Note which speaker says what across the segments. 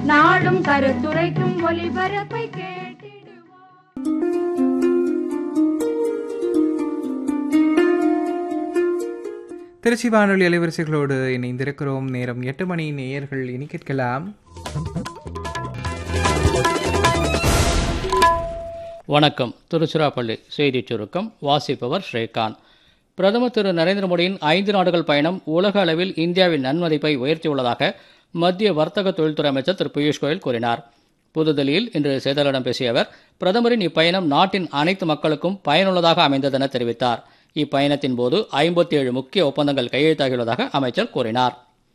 Speaker 1: நாடும் கருத்துரைக்கும் ஒலிபரப்பை கேட்டிடுவோம்
Speaker 2: திருச்சி வானொலி அலைவரிசைகளோடு இணைந்திருக்கிறோம் நேரம் எட்டு மணி நேயர்கள் இனி கேட்கலாம்
Speaker 3: வணக்கம் திருச்சிராப்பள்ளி செய்திச் சுருக்கம் வாசிப்பவர் ஸ்ரீகாந்த் பிரதமர் திரு நரேந்திர மோடியின் ஐந்து நாடுகள் பயணம் உலக அளவில் இந்தியாவின் நன்மதிப்பை உயர்த்தியுள்ளதாக மத்திய வர்த்தக தொழில்துறை அமைச்சர் திரு பியூஷ் கோயல் கூறினார் புதுதில்லியில் இன்று செய்தியாளர்களிடம் பேசிய அவர் பிரதமரின் இப்பயணம் நாட்டின் அனைத்து மக்களுக்கும் பயனுள்ளதாக அமைந்ததென தெரிவித்தார் இப்பயணத்தின் போது ஐம்பத்தி ஏழு முக்கிய ஒப்பந்தங்கள் கையெழுத்தாகியுள்ளதாக அமைச்சர் கூறினார்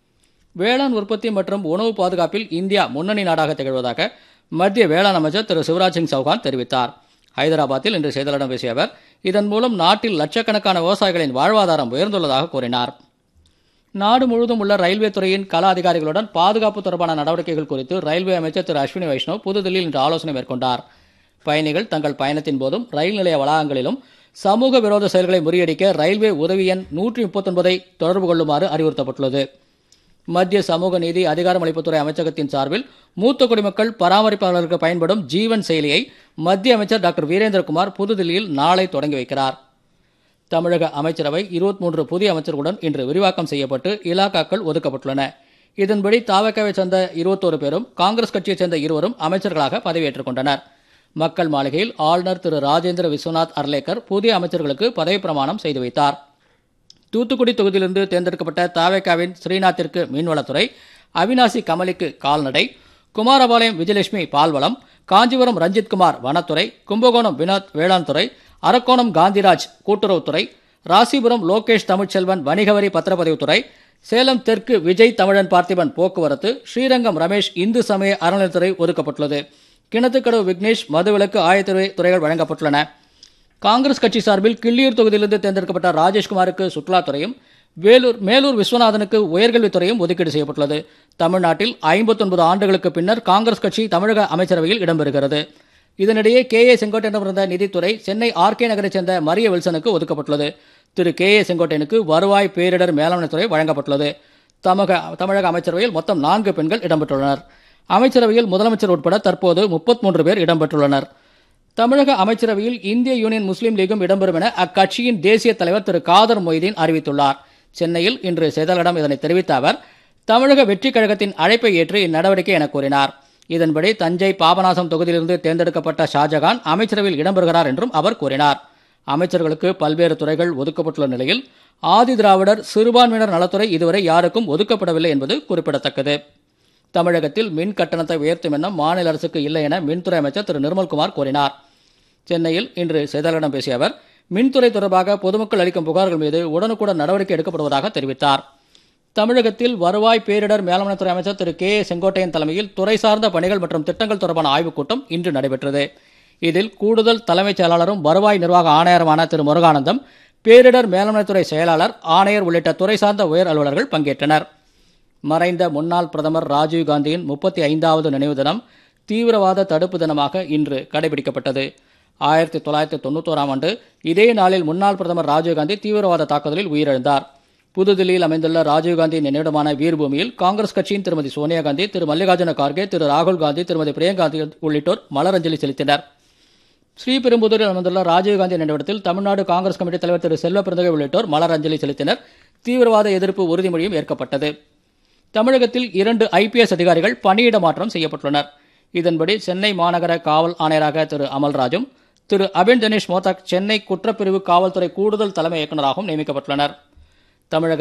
Speaker 3: வேளாண் உற்பத்தி மற்றும் உணவு பாதுகாப்பில் இந்தியா முன்னணி நாடாக திகழ்வதாக மத்திய வேளாண் அமைச்சர் திரு சிவராஜ் சிங் சௌகான் தெரிவித்தார் ஹைதராபாத்தில் இன்று செய்தியாளர்களிடம் பேசிய அவர் இதன் மூலம் நாட்டில் லட்சக்கணக்கான விவசாயிகளின் வாழ்வாதாரம் உயர்ந்துள்ளதாக கூறினார் நாடு முழுவதும் உள்ள ரயில்வே துறையின் கள அதிகாரிகளுடன் பாதுகாப்பு தொடர்பான நடவடிக்கைகள் குறித்து ரயில்வே அமைச்சர் திரு அஸ்வினி வைஷ்ணவ் புதுதில்லியில் இன்று ஆலோசனை மேற்கொண்டார் பயணிகள் தங்கள் பயணத்தின் போதும் ரயில் நிலைய வளாகங்களிலும் சமூக விரோத செயல்களை முறியடிக்க ரயில்வே உதவி எண் நூற்றி முப்பத்தொன்பதை தொடர்பு கொள்ளுமாறு அறிவுறுத்தப்பட்டுள்ளது மத்திய சமூக நீதி அதிகாரமளிப்புத்துறை அமைச்சகத்தின் சார்பில் மூத்த குடிமக்கள் பராமரிப்பாளருக்கு பயன்படும் ஜீவன் செயலியை மத்திய அமைச்சர் டாக்டர் வீரேந்திரகுமார் புதுதில்லியில் நாளை தொடங்கி வைக்கிறார் தமிழக அமைச்சரவை 23 புதிய அமைச்சர்களுடன் இன்று விரிவாக்கம் செய்யப்பட்டு இலாக்காக்கள் ஒதுக்கப்பட்டுள்ளன இதன்படி தாவக்காவை சேர்ந்த 21 பேரும் காங்கிரஸ் கட்சியைச் சேர்ந்த இருவரும் அமைச்சர்களாக பதவியேற்றுக் கொண்டனர் மக்கள் மாளிகையில் ஆளுநர் திரு ராஜேந்திர விஸ்வநாத் அர்லேக்கர் புதிய அமைச்சர்களுக்கு பதவி பிரமாணம் செய்து வைத்தார் தூத்துக்குடி தொகுதியிலிருந்து தேர்ந்தெடுக்கப்பட்ட தாவேக்காவின் ஸ்ரீநாத்திற்கு மீன்வளத்துறை அவினாசி கமலிக்கு கால்நடை குமாரபாளையம் விஜயலட்சுமி பால்வளம் காஞ்சிபுரம் ரஞ்சித்குமார் வனத்துறை கும்பகோணம் வினோத் வேளாண் துறை அரக்கோணம் காந்திராஜ் கூட்டுறவுத்துறை ராசிபுரம் லோகேஷ் தமிழ்ச்செல்வன் வணிகவரி பத்திரப்பதிவுத்துறை சேலம் தெற்கு விஜய் தமிழன் பார்த்திபன் போக்குவரத்து ஸ்ரீரங்கம் ரமேஷ் இந்து சமய அறநிலைத்துறை ஒதுக்கப்பட்டுள்ளது கிணத்துக்கடவு விக்னேஷ் மதுவிலக்கு ஆயத்துறை துறைகள் வழங்கப்பட்டுள்ளன காங்கிரஸ் கட்சி சார்பில் கிள்ளியூர் தொகுதியிலிருந்து தேர்ந்தெடுக்கப்பட்ட ராஜேஷ்குமாருக்கு சுற்றுலாத்துறையும் வேலூர் மேலூர் விஸ்வநாதனுக்கு உயர்கல்வித்துறையும் ஒதுக்கீடு செய்யப்பட்டுள்ளது தமிழ்நாட்டில் 59 ஆண்டுகளுக்கு பின்னர் காங்கிரஸ் கட்சி தமிழக அமைச்சரவையில் இடம்பெறுகிறது இதனிடையே கே ஏ செங்கோட்டையிடமிருந்த நிதித்துறை சென்னை ஆர்கே நகரைச் சேர்ந்த மரிய வில்சனுக்கு ஒதுக்கப்பட்டுள்ளது திரு கே ஏ செங்கோட்டையனுக்கு வருவாய் பேரிடர் மேலாண்மைத்துறை வழங்கப்பட்டுள்ளது தமிழக தமிழக அமைச்சரவையில் மொத்தம் நான்கு பெண்கள் இடம்பெற்றுள்ளனர் அமைச்சரவையில் முதலமைச்சர் உட்பட தற்போது 33 பேர் இடம்பெற்றுள்ளனர் தமிழக அமைச்சரவையில் இந்திய யூனியன் முஸ்லீம் லீகும் இடம்பெறும் என அக்கட்சியின் தேசிய தலைவர் திரு காதர் மொய்தீன் அறிவித்துள்ளார் சென்னையில் இன்று செய்தியாளர்களிடம் இதனை தெரிவித்த அவர் தமிழக வெற்றிக் கழகத்தின் அழைப்பை ஏற்று இந்நடவடிக்கை என கூறினார் இதன்படி தஞ்சை பாபநாசம் தொகுதியிலிருந்து தேர்ந்தெடுக்கப்பட்ட ஷாஜகான் அமைச்சரவையில் இடம்பெறுகிறார் என்றும் அவர் கூறினார் அமைச்சர்களுக்கு பல்வேறு துறைகள் ஒதுக்கப்பட்டுள்ள நிலையில் ஆதி திராவிடர் சிறுபான்மையினர் நலத்துறை இதுவரை யாருக்கும் ஒதுக்கப்படவில்லை என்பது குறிப்பிடத்தக்கது தமிழகத்தில் மின் கட்டணத்தை உயர்த்தும் எண்ணம் மாநில அரசுக்கு இல்லை என மின்துறை அமைச்சர் திரு நிர்மல்குமார் கூறினார் சென்னையில் இன்று செய்தியாளர்களிடம் பேசிய அவர் மின்துறை தொடர்பாக பொதுமக்கள் அளிக்கும் புகார்கள் மீது உடனுக்குடன் நடவடிக்கை எடுக்கப்படுவதாக தெரிவித்தார் தமிழகத்தில் வருவாய் பேரிடர் மேலாண்மைத்துறை அமைச்சர் திரு கே ஏ செங்கோட்டையன் தலைமையில் துறை சார்ந்த பணிகள் மற்றும் திட்டங்கள் தொடர்பான ஆய்வுக் கூட்டம் இன்று நடைபெற்றது இதில் கூடுதல் தலைமைச் செயலாளரும் வருவாய் நிர்வாக ஆணையருமான திரு முருகானந்தம் பேரிடர் மேலாண்மைத்துறை செயலாளர் ஆணையர் உள்ளிட்ட துறை சார்ந்த உயர் அலுவலர்கள் பங்கேற்றனர் மறைந்த முன்னாள் பிரதமர் ராஜீவ் காந்தியின் முப்பத்தி ஐந்தாவது நினைவு தினம் தீவிரவாத தடுப்பு தினமாக இன்று கடைபிடிக்கப்பட்டது ஆயிரத்தி தொள்ளாயிரத்தி தொண்ணூத்தோராம் ஆண்டு இதே நாளில் முன்னாள் பிரதமர் ராஜீவ்காந்தி தீவிரவாத தாக்குதலில் உயிரிழந்தார் புதுதில்லியில் அமைந்துள்ள ராஜீவ்காந்தியின் நினைவிடமான வீர்பூமியில் காங்கிரஸ் கட்சியின் திருமதி சோனியா காந்தி திரு மல்லிகார்ஜுன கார்கே திரு ராகுல் காந்தி திருமதி பிரியங்கா காந்தி உள்ளிட்டோர் மலரஞ்சலி செலுத்தினர் ஸ்ரீபெரும்புதூரில் அமைந்துள்ள ராஜீவ்காந்தி நினைவிடத்தில் தமிழ்நாடு காங்கிரஸ் கமிட்டி தலைவர் திரு செல்வ பிறந்தகை உள்ளிட்டோர் மலர் அஞ்சலி செலுத்தினர் தீவிரவாத எதிர்ப்பு உறுதிமொழியும் ஏற்கப்பட்டது தமிழகத்தில் இரண்டு ஐபிஎஸ் அதிகாரிகள் பணியிட மாற்றம் செய்யப்பட்டுள்ளனர் இதன்படி சென்னை மாநகர காவல் ஆணையராக திரு அமல்ராஜும் திரு அபின் தினேஷ் மோத்தாக் சென்னை குற்றப்பிரிவு காவல்துறை கூடுதல் தலைமை இயக்குநராகவும் நியமிக்கப்பட்டுள்ளனர் தமிழக